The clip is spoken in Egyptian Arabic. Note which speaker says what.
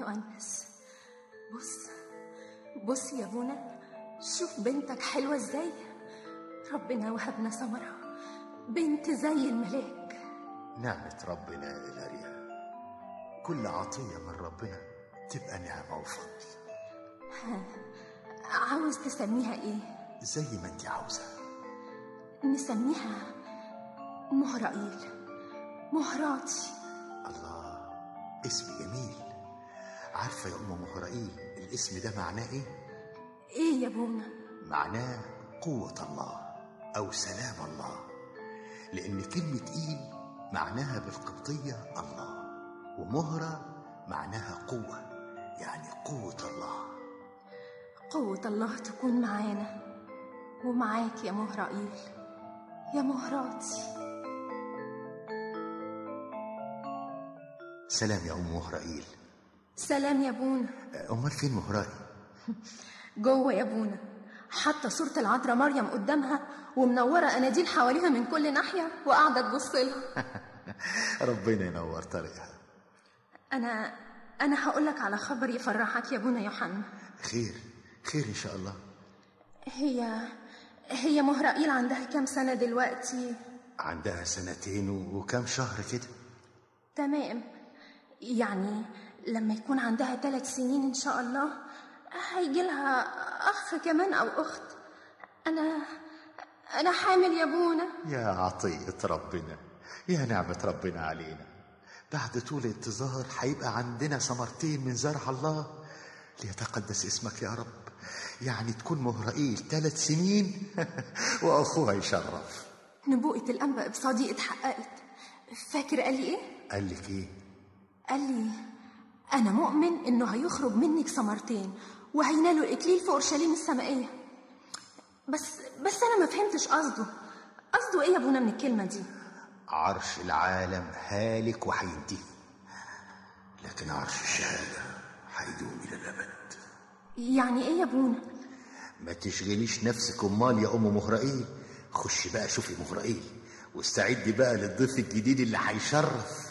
Speaker 1: مؤنس بص بص يا ابونا شوف بنتك حلوة ازاي ربنا وهبنا ثمرة بنت زي الملاك
Speaker 2: نعمة ربنا يا إلاريا كل عطية من ربنا تبقى نعمة وفضل
Speaker 1: عاوز تسميها ايه
Speaker 2: زي ما انت عاوزة
Speaker 1: نسميها مهرائيل مهراتي
Speaker 2: الله اسم جميل عارفة يا أم مهرائيل الاسم ده معناه إيه؟
Speaker 1: ايه يا ابونا
Speaker 2: معناه قوة الله أو سلام الله لأن كلمة إيل معناها بالقبطية الله ومهرة معناها قوة يعني قوة الله
Speaker 1: قوة الله تكون معانا ومعاك يا مهرائيل يا مهراتي
Speaker 2: سلام يا أم مهرائيل
Speaker 1: سلام يا ابونا
Speaker 2: أمال فين مهرائيل؟
Speaker 1: جوه يا ابونا حاطه صورة العذراء مريم قدامها ومنورة أناديل حواليها من كل ناحية وقاعدة تبص لها
Speaker 2: ربنا ينور طريقها
Speaker 1: أنا أنا هقول لك على خبر يفرحك يا ابونا يوحنا
Speaker 2: خير خير إن شاء الله
Speaker 1: هي هي مهرائيل عندها كام سنة دلوقتي
Speaker 2: عندها سنتين وكم شهر كده
Speaker 1: تمام يعني لما يكون عندها ثلاث سنين إن شاء الله هيجي لها أخ كمان أو أخت أنا أنا حامل يا ابونا
Speaker 2: يا عطية ربنا يا نعمة ربنا علينا بعد طول انتظار هيبقى عندنا ثمرتين من زرع الله ليتقدس اسمك يا رب يعني تكون مهرائيل ثلاث سنين واخوها يشرف
Speaker 1: نبوءة الأنبا إبصادي اتحققت فاكر قال لي إيه؟
Speaker 2: قال لك ايه
Speaker 1: قال لي أنا مؤمن إنه هيخرج منك ثمرتين وهينالوا الإكليل في أورشليم السمائية بس بس أنا ما فهمتش قصده قصده إيه يا أبونا من الكلمة دي؟
Speaker 2: عرش العالم هالك وهينتهي لكن عرش الشهادة هيدوم إلى الأبد
Speaker 1: يعني إيه يا أبونا؟
Speaker 2: ما تشغليش نفسك أمال يا أم مهرائيل خشي بقى شوفي مهرائيل واستعدي بقى للضيف الجديد اللي هيشرف